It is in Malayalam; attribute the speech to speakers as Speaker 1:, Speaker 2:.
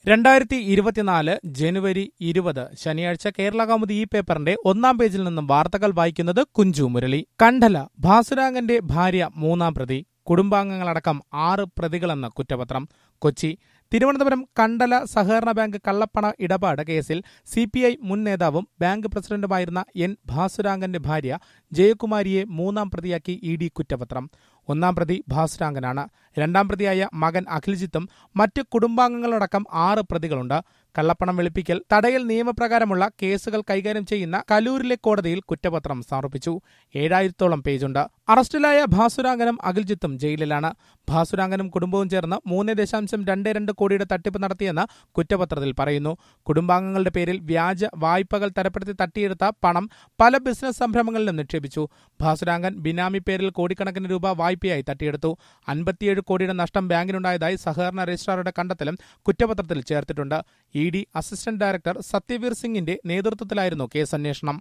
Speaker 1: രണ്ടായിരത്തി ഇരുപത്തിനാല് ജനുവരി ഇരുപത് ശനിയാഴ്ച കേരള കൗമുദി ഈ പേപ്പറിന്റെ ഒന്നാം പേജിൽ നിന്നും വാർത്തകൾ വായിക്കുന്നത് കുഞ്ചു മുരളി കണ്ഠല ഭാസുരാഗന്റെ ഭാര്യ മൂന്നാം പ്രതി കുടുംബാംഗങ്ങളടക്കം ആറ് പ്രതികളെന്ന കുറ്റപത്രം കൊച്ചി തിരുവനന്തപുരം കണ്ടല സഹകരണ ബാങ്ക് കള്ളപ്പണ ഇടപാട് കേസിൽ സി പി ഐ മുൻ നേതാവും ബാങ്ക് പ്രസിഡന്റുമായിരുന്ന എൻ ഭാസുരാങ്കന്റെ ഭാര്യ ജയകുമാരിയെ മൂന്നാം പ്രതിയാക്കി ഇ ഡി കുറ്റപത്രം ഒന്നാം പ്രതി ഭാസുരാങ്കനാണ് രണ്ടാം പ്രതിയായ മകൻ അഖിൽജിത്തും മറ്റ് കുടുംബാംഗങ്ങളടക്കം ആറ് പ്രതികളുണ്ട് കള്ളപ്പണം വെളുപ്പിക്കൽ തടയൽ നിയമപ്രകാരമുള്ള കേസുകൾ കൈകാര്യം ചെയ്യുന്ന കലൂരിലെ കോടതിയിൽ കുറ്റപത്രം സമർപ്പിച്ചു ഏഴായിരത്തോളം പേജുണ്ട് അറസ്റ്റിലായ ഭാസുരാങ്കനും അഖിൽജിത്തും ജയിലിലാണ് ഭാസുരാങ്കനും കുടുംബവും ചേർന്ന് മൂന്ന് ദശാംശം രണ്ട് രണ്ട് കോടിയുടെ തട്ടിപ്പ് നടത്തിയെന്ന് കുറ്റപത്രത്തിൽ പറയുന്നു കുടുംബാംഗങ്ങളുടെ പേരിൽ വ്യാജ വായ്പകൾ തരപ്പെടുത്തി തട്ടിയെടുത്ത പണം പല ബിസിനസ് സംരംഭങ്ങളിലും നിക്ഷേപിച്ചു ഭാസുരാങ്കൻ ബിനാമി പേരിൽ കോടിക്കണക്കിന് രൂപ വായ്പയായി തട്ടിയെടുത്തു അൻപത്തിയേഴ് കോടിയുടെ നഷ്ടം ബാങ്കിനുണ്ടായതായി സഹകരണ രജിസ്ട്രാറുടെ കണ്ടെത്തലും കുറ്റപത്രത്തിൽ ചേർത്തിട്ടുണ്ട് E D assistant director Satyaveer സിംഗിന്റെ നേതൃത്വത്തിലായിരുന്നു കേസന്വേഷണം